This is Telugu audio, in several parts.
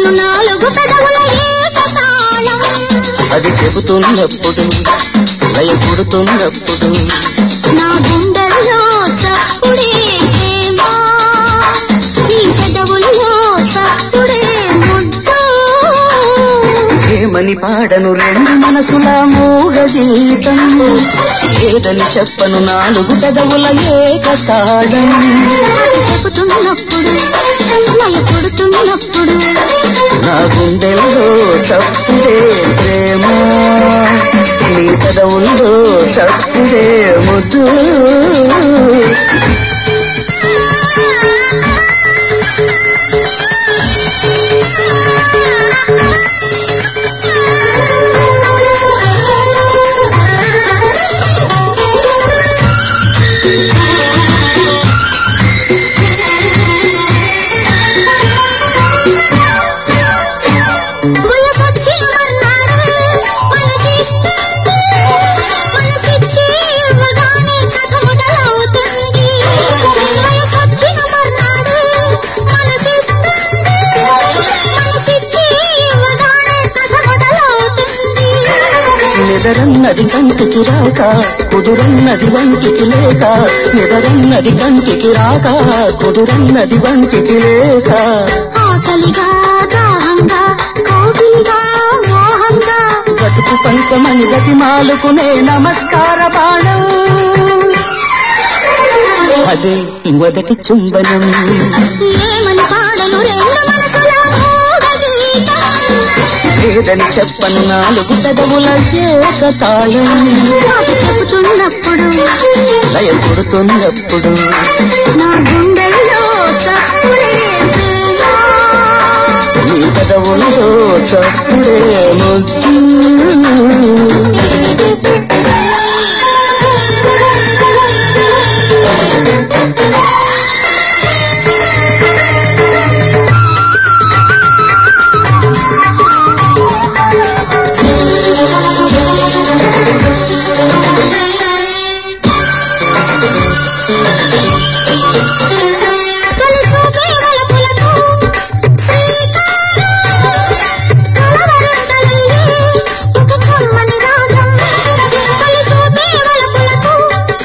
చెప్పను నాలుగు పెదవుల ఏకతాళం అది చెబుతున్నప్పుడు లయ పుడుతున్నప్పుడు నా గుండెల్లో చప్పుడే ప్రేమ నీ పెదవుల్లో చప్పుడే ముద్దు ఏమని పాడను రెండు మనసుల మూగ జీవితం ఏదని చెప్పను నాలుగు పెదవుల ఏకతాళం చెబుతున్నప్పుడు లయ పుడుతున్నప్పుడు నా గుండెల్లో చప్పుడే ప్రేమ నీ పెదవుల్లో చప్పుడే ముద్దు గులకొచ్చి మన్నాడు మనసిస్తే మనసిచ్చి ఇవ్వగానే కథ మొదలవుతుంది వయసొచ్చిన మర్నాడు మనసిస్తే మనసిచ్చి ఇవ్వగానే కథ మొదలవుతుంది నిదరన్నది కంటికి రాక కుదురన్నది వంటికి లేక నిదరన్నది కంటికి రాక కుదురన్నది వంటికి లేక ఆకలిగా దాహంగా కోకిలిగా మోహంగా బతుకు పంచమని గతి మాలుకునే నమస్కార బాణం అదే మొదటి చుంబనం ఏమని పాడను రెండు మనసుల మూగ గీతం లేదని చెప్పను నాలుగు పెదవుల ఏకతాళం అది చెబుతున్నప్పుడు లయ పుడుతున్నప్పుడు నా గుండెల్లో చప్పుడే ప్రేమ. నీ పెదవుల్లో చప్పుడే ముద్దు తొలి చూపే వలపులకు కలవరింతలయ్యే ఒక కమ్మని రాగం. తొలి చూపే వలపులకు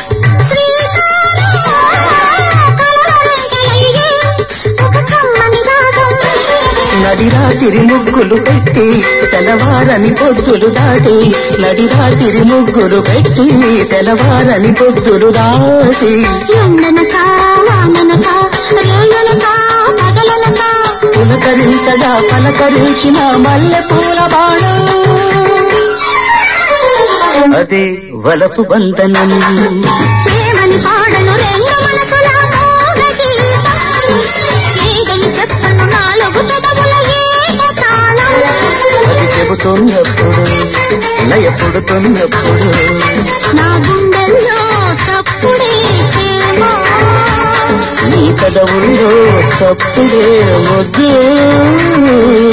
కలవరింతలయ్యే ఒక కమ్మని రాగం. నడిరాతిరి ముగ్గులు పెట్టి తెల్లవారని పొద్దులు దాటి నడిరాతిరి ముగ్గులు పెట్టి తెల్లవారని పొద్దులు దాటి ఎండనక వాననక రేయనక పగలనక పులకరింతగా పలకరించిన మల్లె పూల బాణం అది వలపు బంధనం చేమని పాడను రెండు మనసుల మోగ గీతం. ఏదని చెప్పను నాలుగు పెదవుల ఏకతాళం. అది చెబుతున్నప్పుడు లయ పుడుతున్నప్పుడు నా గుండెల్లో తప్పుడే ప్రేమ నీ పెదవుల్లో చప్పుడే ముద్దు